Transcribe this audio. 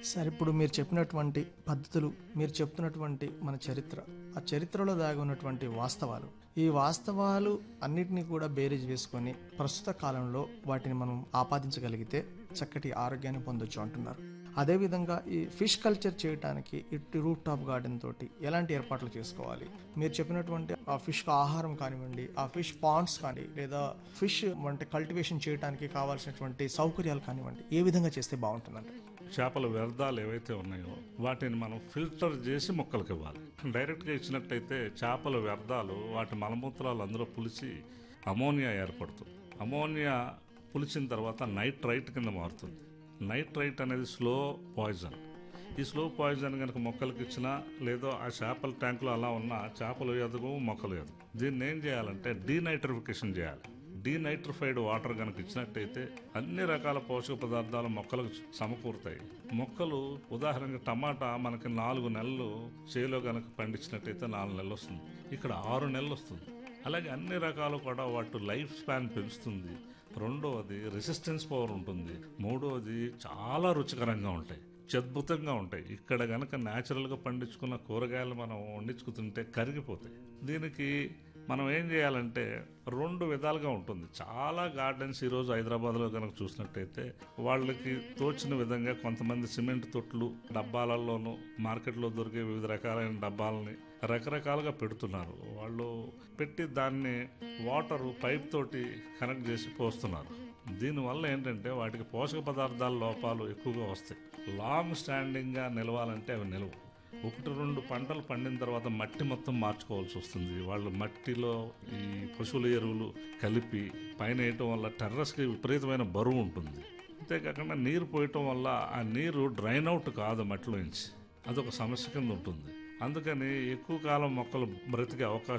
sir ఇప్పుడు మీరు చెప్పినటువంటి పద్ధతులు మీరు చెప్తున్నటువంటి మన చరిత్ర ఆ చరిత్రలో దాగి ఉన్నటువంటి వాస్తవాలు ఈ వాస్తవాలు అన్నిటినీ కూడా బేరీజ్ వేసుకొని ప్రస్తుత కాలంలో వాటిని మనం ఆపాదించగలిగితే చక్కటి ఆరోగ్యాన్ని పొందొచ్చు అంటున్నారు అదేవిధంగా ఈ ఫిష్ కల్చర్ చేయడానికి ఇటు రూట్ టాప్ గార్డెన్ తోటి ఎలాంటి ఏర్పాట్లు చేసుకోవాలి మీరు చెప్పినటువంటి ఆ ఫిష్ ఆహారం కానివ్వండి ఆ ఫిష్ పాండ్స్ కానీ లేదా ఫిష్ అంటే కల్టివేషన్ చేయడానికి కావాల్సినటువంటి సౌకర్యాలు కానివ్వండి ఏ విధంగా చేస్తే బాగుంటుందంటే చేపల వ్యర్థాలు ఏవైతే ఉన్నాయో వాటిని మనం ఫిల్టర్ చేసి మొక్కలకు ఇవ్వాలి డైరెక్ట్గా ఇచ్చినట్టయితే చేపల వ్యర్థాలు వాటి మలమూత్రాలు అందులో పులిచి అమోనియా ఏర్పడుతుంది అమోనియా పులిచిన తర్వాత నైట్రైట్ కింద మారుతుంది నైట్రైట్ అనేది స్లో పాయిజన్ ఈ స్లో పాయిజన్ కనుక మొక్కలకు ఇచ్చినా లేదో ఆ చేపల ట్యాంకులో అలా ఉన్న చేపలు ఎదుగు మొక్కలు ఎదుగు దీన్ని ఏం చేయాలంటే డీనైట్రిఫికేషన్ చేయాలి డీనైట్రిఫైడ్ వాటర్ కనుక ఇచ్చినట్టయితే అన్ని రకాల పోషక పదార్థాలు మొక్కలకు సమకూరుతాయి మొక్కలు ఉదాహరణకి టమాటా మనకి నాలుగు నెలలు చేలో కనుక పండించినట్టయితే నాలుగు నెలలు వస్తుంది ఇక్కడ ఆరు నెలలు వస్తుంది అలాగే అన్ని రకాలు కూడా వాటి లైఫ్ స్పాన్ పెంచుతుంది రెండవది రెసిస్టెన్స్ పవర్ ఉంటుంది మూడవది చాలా రుచికరంగా ఉంటాయి అద్భుతంగా ఉంటాయి ఇక్కడ గనక న్యాచురల్గా పండించుకున్న కూరగాయలు మనం వండించుకుతుంటే కరిగిపోతాయి దీనికి మనం ఏం చేయాలంటే రెండు విధాలుగా ఉంటుంది చాలా గార్డెన్స్ ఈరోజు హైదరాబాద్లో కనుక చూసినట్టయితే వాళ్ళకి తోచిన విధంగా కొంతమంది సిమెంట్ తొట్లు డబ్బాలలోనూ మార్కెట్లో దొరికే వివిధ రకాలైన డబ్బాలని రకరకాలుగా పెడుతున్నారు వాళ్ళు పెట్టి దాన్ని వాటర్ పైప్ తోటి కనెక్ట్ చేసి పోస్తున్నారు దీనివల్ల ఏంటంటే వాటికి పోషక పదార్థాల లోపాలు ఎక్కువగా వస్తాయి లాంగ్ స్టాండింగ్గా నిలవాలంటే అవి నిలవు ఒకటి రెండు పంటలు పండిన తర్వాత మట్టి మొత్తం మార్చుకోవాల్సి వస్తుంది వాళ్ళు మట్టిలో ఈ పశువుల ఎరువులు కలిపి పైన వేయటం వల్ల టెర్రస్కి విపరీతమైన బరువు ఉంటుంది అంతేకాకుండా నీరు పోయటం వల్ల ఆ నీరు డ్రైన్ అవుట్ కాదు మట్టిలోంచి అదొక సమస్య కింద ఉంటుంది అందుకని ఎక్కువ కాలం మొక్కలు బ్రతికే అవకాశం